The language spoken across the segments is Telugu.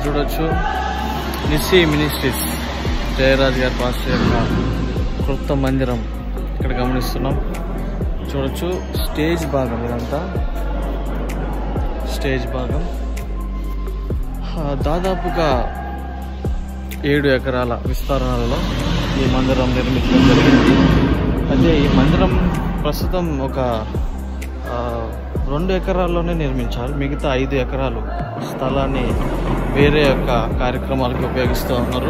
చూడొచ్చు నిస్సీ మినిస్ట్రీస్ జయరాజ్ గారి పాస్టర్ యొక్క కృత మందిరం ఇక్కడ గమనిస్తున్నాం చూడొచ్చు స్టేజ్ భాగం ఇదంతా స్టేజ్ భాగం ఆ, దాదాపుగా ఏడు ఎకరాల విస్తరణలో ఈ మందిరం నిర్మించడం జరిగింది అయితే ఈ మందిరం ప్రస్తుతం ఒక ఆ, రెండు ఎకరాల్లోనే నిర్మించారు మిగతా ఐదు ఎకరాలు స్థలాన్ని వేరే యొక్క కార్యక్రమాలకు ఉపయోగిస్తూ ఉన్నారు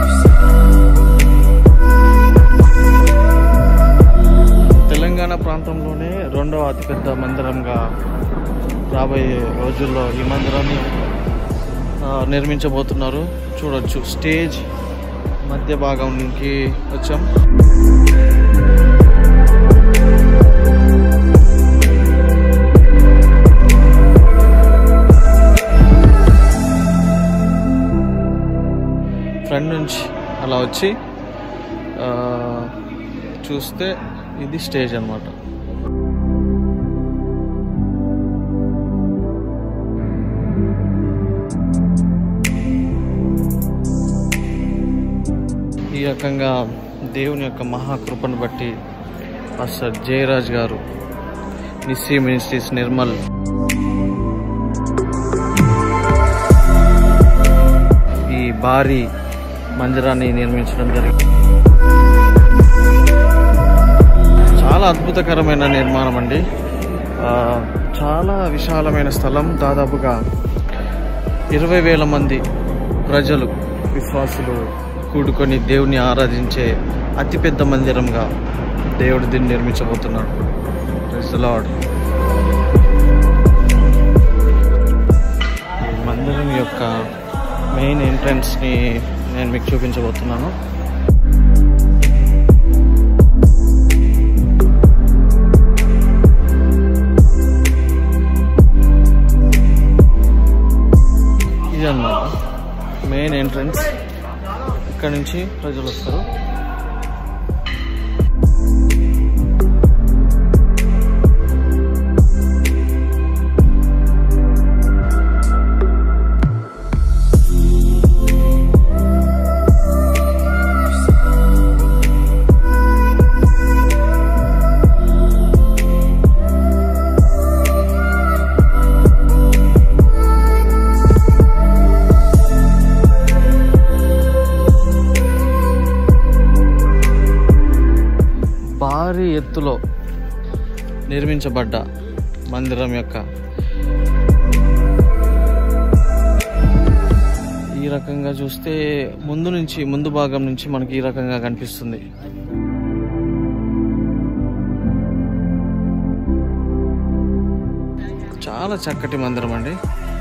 తెలంగాణ ప్రాంతంలోనే రెండవ అతిపెద్ద మందిరంగా రాబోయే రోజుల్లో ఈ మందిరాన్ని ఆ, నిర్మించబోతున్నారు చూడొచ్చు స్టేజ్ మధ్య భాగంకి వచ్చాం ఫ్రంట్ నుంచి అలా వచ్చి ఆ, చూస్తే ఇది స్టేజ్ అన్నమాట ఈ రకంగా దేవుని యొక్క మహాకృపను బట్టి పాస్టర్ జయరాజ్ గారు నిస్సీ మినిస్ట్రీస్ నిర్మల్ ఈ భారీ మందిరాన్ని నిర్మించడం జరిగింది చాలా అద్భుతకరమైన నిర్మాణం అండి ఆ, చాలా విశాలమైన స్థలం దాదాపుగా ఇరవై వేల మంది ప్రజలు విశ్వాసులు కూడుకొని దేవుని ఆరాధించే అతిపెద్ద మందిరంగా దేవుడు దీన్ని నిర్మించబోతున్నాడు Praise the Lord. ఈ మందిరం యొక్క మెయిన్ ఎంట్రన్స్ని నేను మీకు చూపించబోతున్నాను ఇది అన్నమాట మెయిన్ ఎంట్రన్స్ ఇక్కడ నుంచి ప్రజలు వస్తారు భారీ ఎత్తులో నిర్మించబడ్డ మందిరం యొక్క ఈ రకంగా చూస్తే ముందు నుంచి ముందు భాగం నుంచి మనకి ఈ రకంగా కనిపిస్తుంది చాలా చక్కటి మందిరం అండి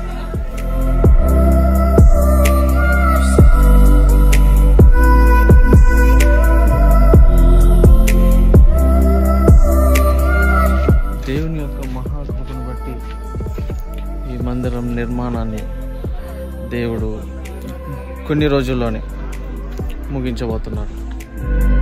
దేవుని యొక్క మహాకృపను బట్టి ఈ మందిరం నిర్మాణాన్ని దేవుడు కొన్ని రోజుల్లోనే ముగించబోతున్నాడు